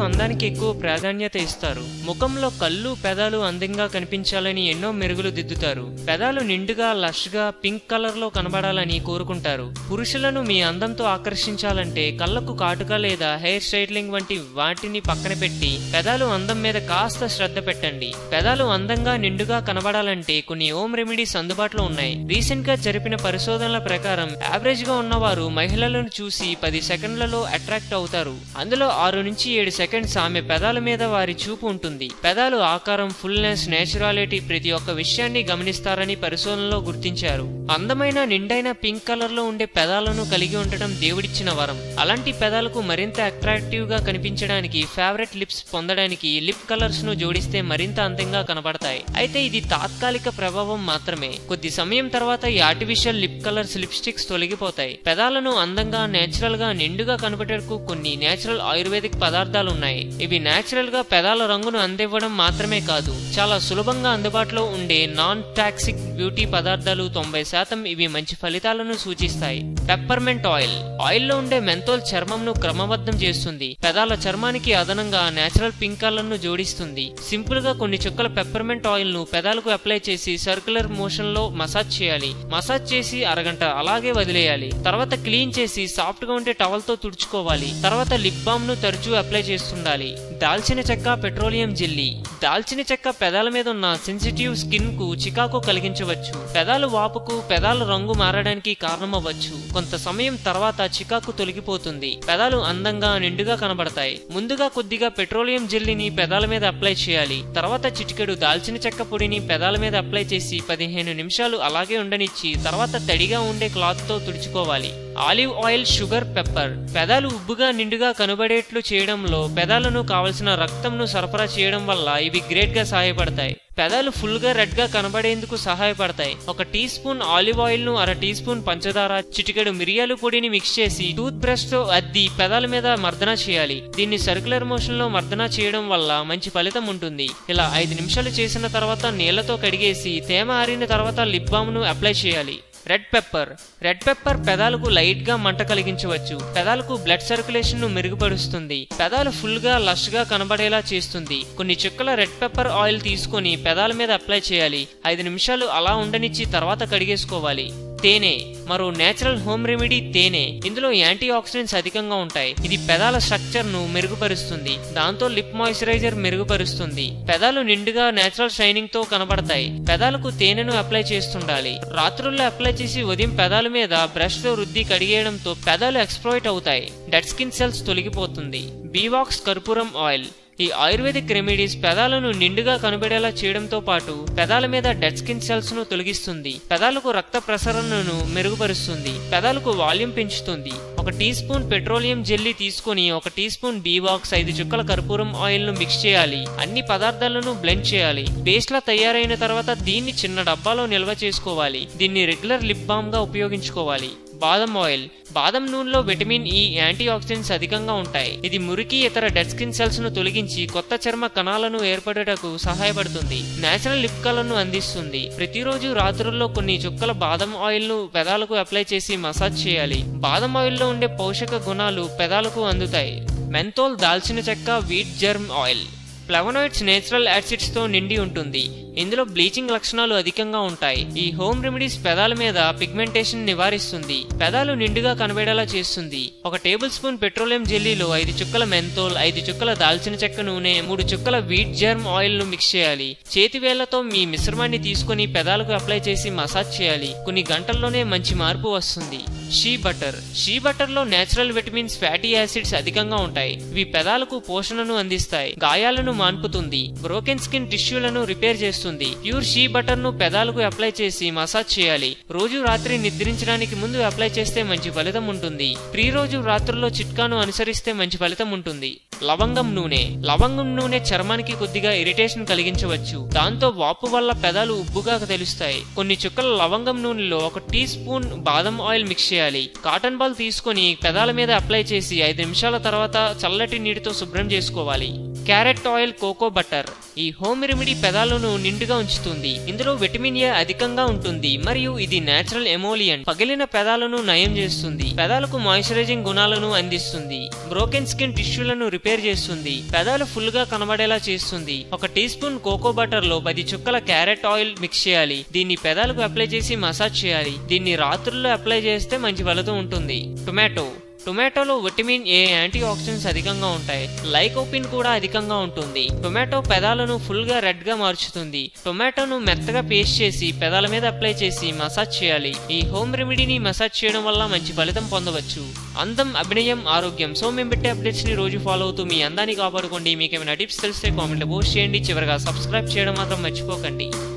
అందానికి ఎక్కువ ప్రాధాన్యత ఇస్తారు ముఖంలో కళ్ళు పెదాలు అందంగా కనిపించాలని ఎన్నో మెరుగులు దిద్దుతారు పెదాలు నిండుగా లష్ గా పింక్ కలర్ లో కనబడాలని కోరుకుంటారు పురుషులను మీ అందంతో ఆకర్షించాలంటే కళ్ళకు కాటుక లేదా హెయిర్ స్టైలింగ్ వంటి వాటిని పక్కన పెట్టి పెదాలు అందం మీద కాస్త శ్రద్ధ పెట్టండి పెదాలు అందంగా నిండుగా కనబడాలంటే కొన్ని హోమ్ రెమెడీస్ అందుబాటులో ఉన్నాయి రీసెంట్ గా జరిపిన పరిశోధనల ప్రకారం యావరేజ్ గా ఉన్నవారు మహిళలను చూసి పది సెకండ్లలో అట్రాక్ట్ అవుతారు అందులో ఆరు నుంచి ఏడు సెకండ్స్ ఆమె పెదాల మీద వారి చూపు ఉంటుంది పెదాలు ఆకారం ఫుల్నెస్ నేచురాలిటీ ప్రతి ఒక్క విషయాన్ని గమనిస్తారని పరిశోధనలో గుర్తించారు అందమైన నిండైన పింక్ కలర్ లో ఉండే పెదాలను కలిగి ఉండటం దేవుడిచ్చిన వరం అలాంటి పెదాలకు మరింత అట్రాక్టివ్ గా కనిపించడానికి ఫేవరెట్ లిప్స్ పొందడానికి లిప్ కలర్స్ ను జోడిస్తే మరింత అందంగా కనబడతాయి అయితే ఇది తాత్కాలిక ప్రభావం మాత్రమే కొద్ది సమయం తర్వాత ఈ ఆర్టిఫిషియల్ లిప్ కలర్స్ లిప్స్టిక్స్ తొలగిపోతాయి పెదాలను అందంగా నేచురల్ గా నిండుగా కనబడేందుకు కొన్ని నేచురల్ ఆయుర్వేదిక్ పదార్థాలు ఉన్నాయి ఇవి నేచురల్ గా పెదాల రంగును అందివ్వడం మాత్రమే కాదు చాలా సులభంగా అందుబాటులో ఉండే నాన్ టాక్సిక్ బ్యూటీ పదార్థాలు తొంభై శాతం ఇవి మంచి ఫలితాలను సూచిస్తాయి పెప్పర్మెంట్ ఆయిల్ ఆయిల్ లో ఉండే మెంతోల్ చర్మంను క్రమబద్ధం చేస్తుంది పెదాల చర్మానికి అదనంగా నేచురల్ పింక్ కలర్ ను జోడిస్తుంది సింపుల్ గా కొన్ని చుక్కల పెప్పర్మెంట్ ఆయిల్ ను పెదాలకు అప్లై చేసి సర్క్యులర్ మోషన్ లో మసాజ్ చేయాలి మసాజ్ చేసి అరగంట అలాగే వదిలేయాలి తర్వాత క్లీన్ చేసి సాఫ్ట్ గా ఉండే టవల్ తో తుడుచుకోవాలి తర్వాత లిప్ బామ్ ను తరచూ అప్లై చేస్తుండాలి దాల్చిన చెక్క పెట్రోలియం జెల్లీ దాల్చిన చెక్క పెదాల మీద ఉన్న సెన్సిటివ్ స్కిన్ కు చికాకు కలిగించవచ్చు పెదాలు వాపుకు పెదాల రంగు మారడానికి కారణమవ్వచ్చు కొంత సమయం తర్వాత చికాకు తొలగిపోతుంది పెదాలు అందంగా నిండుగా కనబడతాయి ముందుగా కొద్దిగా పెట్రోలియం జెల్లీని పెదాల మీద అప్లై చేయాలి తర్వాత చిటికెడు దాల్చిన చెక్క పొడిని పెదాల మీద అప్లై చేసి పదిహేను నిమిషాలు అలాగే ఉండనిచ్చి తర్వాత తడిగా ఉండే క్లాత్ తో తుడుచుకోవాలి ఆలివ్ ఆయిల్ షుగర్ పెప్పర్ పెదాలు ఉబ్బుగా నిండుగా కనబడేట్లు చేయడంలో పెదాలను కావలసిన రక్తంను సరఫరా చేయడం వల్ల ఇవి గ్రేట్ గా సహాయపడతాయి పెదాలు ఫుల్ గా రెడ్ గా కనబడేందుకు సహాయపడతాయి ఒక టీ స్పూన్ ఆలివ్ ఆయిల్ ను అర టీ స్పూన్ పంచదార చిటికెడు మిరియాలు పొడిని మిక్స్ చేసి టూత్ బ్రష్ తో అద్ది పెదాల మీద మర్దన చేయాలి దీన్ని సర్క్యులర్ మోషన్ లో మర్దన చేయడం వల్ల మంచి ఫలితం ఉంటుంది ఇలా ఐదు నిమిషాలు చేసిన తర్వాత నీళ్లతో కడిగేసి తేమ ఆరిన తర్వాత లిప్ బామ్ ను అప్లై చేయాలి రెడ్ పెప్పర్ రెడ్ పెప్పర్ పెదాలకు లైట్ గా మంట కలిగించవచ్చు పెదాలకు బ్లడ్ సర్క్యులేషన్ ను మెరుగుపరుస్తుంది పెదాలు ఫుల్ గా లష్ గా కనబడేలా చేస్తుంది కొన్ని చుక్కల రెడ్ పెప్పర్ ఆయిల్ తీసుకొని పెదాల మీద అప్లై చేయాలి ఐదు నిమిషాలు అలా ఉండనిచ్చి తర్వాత కడిగేసుకోవాలి తేనె మరో నేచురల్ హోమ్ రెమెడీ తేనె ఇందులో యాంటీ ఆక్సిడెంట్స్ అధికంగా ఉంటాయి ఇది పెదాల స్ట్రక్చర్ ను మెరుగుపరుస్తుంది దాంతో లిప్ మాయిశ్చరైజర్ మెరుగుపరుస్తుంది పెదాలు నిండుగా నేచురల్ షైనింగ్ తో కనబడతాయి పెదాలకు తేనెను అప్లై చేస్తుండాలి రాత్రుల్లో అప్లై చేసి ఉదయం పెదాల మీద బ్రష్ తో రుద్ది కడిగేయడంతో పెదాలు ఎక్స్ప్లోయిట్ అవుతాయి డెడ్ స్కిన్ సెల్స్ తొలగిపోతుంది బీవాక్స్ కర్పూరం ఆయిల్ ఈ ఆయుర్వేదిక్ రెమెడీస్ పెదాలను నిండుగా కనబడేలా చేయడంతో పాటు పెదాల మీద డెడ్ స్కిన్ సెల్స్ ను తొలగిస్తుంది పెదాలకు రక్త ప్రసరణను మెరుగుపరుస్తుంది పెదాలకు వాల్యూమ్ పెంచుతుంది ఒక టీ స్పూన్ పెట్రోలియం జెల్లీ తీసుకొని ఒక టీ స్పూన్ బీవాక్స్ ఐదు చుక్కల కర్పూరం ఆయిల్ ను మిక్స్ చేయాలి అన్ని పదార్థాలను బ్లెండ్ చేయాలి పేస్ట్ లా తయారైన తర్వాత దీన్ని చిన్న డబ్బాలో నిల్వ చేసుకోవాలి దీన్ని రెగ్యులర్ లిప్ బామ్ గా ఉపయోగించుకోవాలి బాదం ఆయిల్ బాదం నూనెలో విటమిన్ ఈ యాంటీ ఆక్సిడెంట్స్ అధికంగా ఉంటాయి ఇది మురికి ఇతర డెడ్ స్కిన్ సెల్స్ ను తొలగించి కొత్త చర్మ కణాలను ఏర్పడటకు సహాయపడుతుంది నేచురల్ లిప్ కలర్ ను అందిస్తుంది ప్రతిరోజు రాత్రుల్లో కొన్ని చుక్కల బాదం ఆయిల్ ను పెదాలకు అప్లై చేసి మసాజ్ చేయాలి బాదం ఆయిల్ లో ఉండే పోషక గుణాలు పెదాలకు అందుతాయి మెంతోల్ దాల్చిన చెక్క wheat germ oil flavonoids natural acids తో నిండి ఉంటుంది ఇందులో బ్లీచింగ్ లక్షణాలు అధికంగా ఉంటాయి ఈ హోమ్ రెమెడీస్ పెదాల మీద పిగ్మెంటేషన్ నివారిస్తుంది పెదాలు నిండుగా కనబడేలా చేస్తుంది ఒక టేబుల్ స్పూన్ పెట్రోలియం జెల్లీలో ఐదు చుక్కల మెంతోల్ ఐదు చుక్కల దాల్చిన చెక్క నూనె మూడు చుక్కల వీట్ జర్మ్ ఆయిల్ ను మిక్స్ చేయాలి చేతి వేళ్లతో మీ మిశ్రమాన్ని తీసుకొని పెదాలకు అప్లై చేసి మసాజ్ చేయాలి కొన్ని గంటల్లోనే మంచి మార్పు వస్తుంది షీ బటర్ షీ బటర్ లో నేచురల్ విటమిన్స్ ఫ్యాటీ యాసిడ్స్ అధికంగా ఉంటాయి ఇవి పెదాలకు పోషణను అందిస్తాయి గాయాలను మాన్పుతుంది బ్రోకెన్ స్కిన్ టిష్యూలను రిపేర్ చేస్తుంది ప్యూర్ షీ బటర్ ను పెదాలకు అప్లై చేసి మసాజ్ చేయాలి రోజు రాత్రి నిద్రించడానికి ముందు అప్లై చేస్తే మంచి ఫలితం ఉంటుంది ప్రీ రోజు రాత్రుల్లో చిట్కాను అనుసరిస్తే మంచి ఫలితం ఉంటుంది లవంగం నూనె లవంగం నూనె చర్మానికి కొద్దిగా ఇరిటేషన్ కలిగించవచ్చు దాంతో వాపు వల్ల పెదాలు ఉబ్బుగా తెలుస్తాయి కొన్ని చుక్కల లవంగం నూనెలో ఒక టీ స్పూన్ బాదం ఆయిల్ మిక్స్ చేయాలి కాటన్ బాల్ తీసుకొని పెదాల మీద అప్లై చేసి ఐదు నిమిషాల తర్వాత చల్లటి నీటితో శుభ్రం చేసుకోవాలి క్యారెట్ ఆయిల్ కోకో బటర్ ఈ హోమ్ రెమెడీ పెదాలను నిండుగా ఉంచుతుంది ఇందులో విటమిన్ ఏ అధికంగా ఉంటుంది మరియు ఇది నేచురల్ ఎమోలియన్ పగిలిన పెదాలను నయం చేస్తుంది పెదాలకు మాయిశ్చరైజింగ్ గుణాలను అందిస్తుంది బ్రోకెన్ స్కిన్ టిష్యూలను రిపేర్ చేస్తుంది పెదాలు ఫుల్ గా కనబడేలా చేస్తుంది ఒక టీ స్పూన్ కోకో బటర్ లో పది చుక్కల క్యారెట్ ఆయిల్ మిక్స్ చేయాలి దీన్ని పెదాలకు అప్లై చేసి మసాజ్ చేయాలి దీన్ని రాత్రుల్లో అప్లై చేస్తే మంచి ఫలితం ఉంటుంది టొమాటో టొమాటోలో విటమిన్ ఏ యాంటీ ఆక్సిడెంట్స్ అధికంగా ఉంటాయి లైకోపిన్ కూడా అధికంగా ఉంటుంది టొమాటో పెదాలను ఫుల్ గా రెడ్ గా మార్చుతుంది టొమాటోను మెత్తగా పేస్ట్ చేసి పెదాల మీద అప్లై చేసి మసాజ్ చేయాలి ఈ హోమ్ రెమెడీని మసాజ్ చేయడం వల్ల మంచి ఫలితం పొందవచ్చు అందం అభినయం ఆరోగ్యం సో మేము పెట్టే అప్డేట్స్ ని రోజు ఫాలో అవుతూ మీ అందాన్ని కాపాడుకోండి మీకు ఏమైనా టిప్స్ తెలిస్తే కామెంట్ పోస్ట్ చేయండి చివరిగా సబ్స్క్రైబ్ చేయడం మాత్రం మర్చిపోకండి